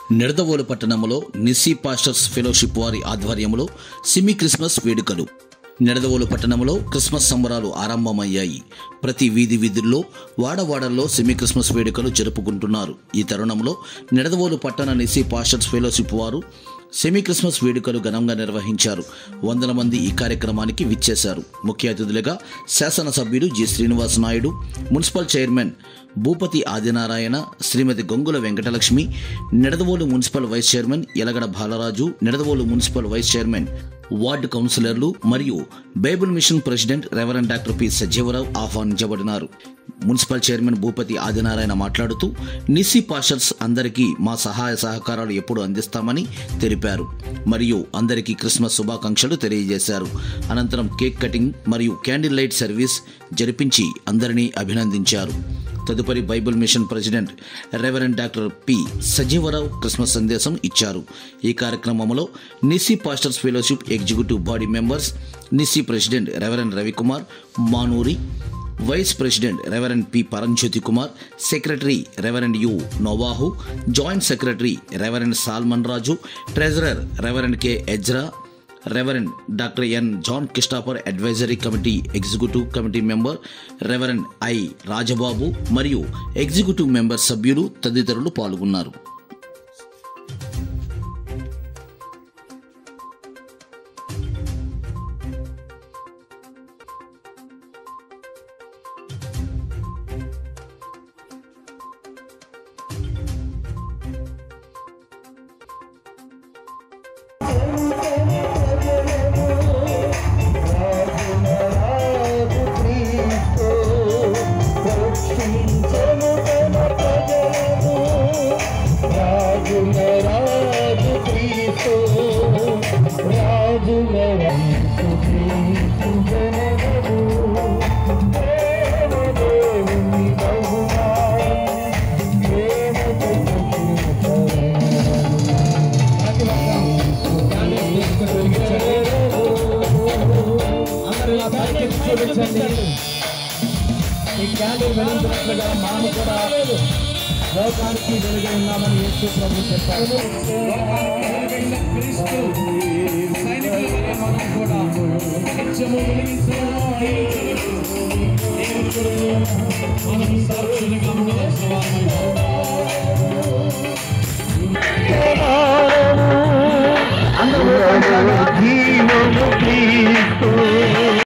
నిడదవోలు పట్టణంలో Nissy pastors fellowship వారి ఆధ్వర్యంలో సిమి క్రిస్మస్ వేడుకలు నిడదవోలు పట్టణంలో క్రిస్మస్ సంబరాలు ఆరంభమయ్యాయి ప్రతి వీధి వీధుల్లో వాడవాడల్లో సెమీ క్రిస్మస్ వేడుకలు జరుపుకుంటున్నారు ఈ తరుణంలో నిడదవోలు పట్టణ నిస్సీ పాస్టర్స్ ఫెలోషిప్ వారు సెమీ క్రిస్మస్ వేడుకలు ఘనంగా నిర్వహించారు వందల మంది ఈ కార్యక్రమానికి విచ్చేశారు ముఖ్య అతిథులుగా శాసనసభ్యులు G Srinivas Naidu municipal chairman Bhupathi Adinarayana Shrimati Gongula Venkatalakshmi Nidadavolu municipal vice chairman Elagada Balaraju Nidadavolu municipal vice chairman ward కౌన్సిలర్లు మరియు Bible mission president reverend doctor P Sajeevarao ఆహ్వానించబడినారు మున్సిపల్ చైర్మన్ భూపతి ఆదినారాయణ మాట్లాడుతూ నిస్సి పాషర్స్ అందరికీ మా సహాయ సహకారాలు ఎప్పుడు అందిస్తామని తెలిపారు మరియు అందరికీ క్రిస్మస్ శుభాకాంక్షలు తెలియజేశారు అనంతరం కేక్ కటింగ్ మరియు క్యాండిల్ లైట్ సర్వీస్ జరిపించి అందరినీ అభినందించారు తదుపరి Bible mission president reverend doctor P Sajeevarao Christmas సందేశం ఇచ్చారు ఈ కార్యక్రమంలో Nissi pastors fellowship executive body members Nissi president reverend Ravikumar Manuri vice president reverend P Paramjyothi Kumar secretary reverend U Novahu joint secretary reverend Solomon Raju treasurer reverend K Ezra reverend doctor N John Christopher advisory committee executive committee member reverend I Rajababu మరియు executive member సభ్యులు తదితరులు పాల్గొన్నారు అందరూ ఇలా పైకి చూపించండి ఈ candle వెలిగించినట్లుగా మనము కూడా లోకానికి వెలుగు ఉన్నామని యేసు ప్రభు చెప్పారు లోకానికి వెలుగైన క్రీస్తు సైనికుల వలె మనం కూడా నిత్యము వెలిగించాలి. దేవుని కొరకు మనం సాక్షులుగా ఉండవలసిన వారమై జీవము క్రీస్తు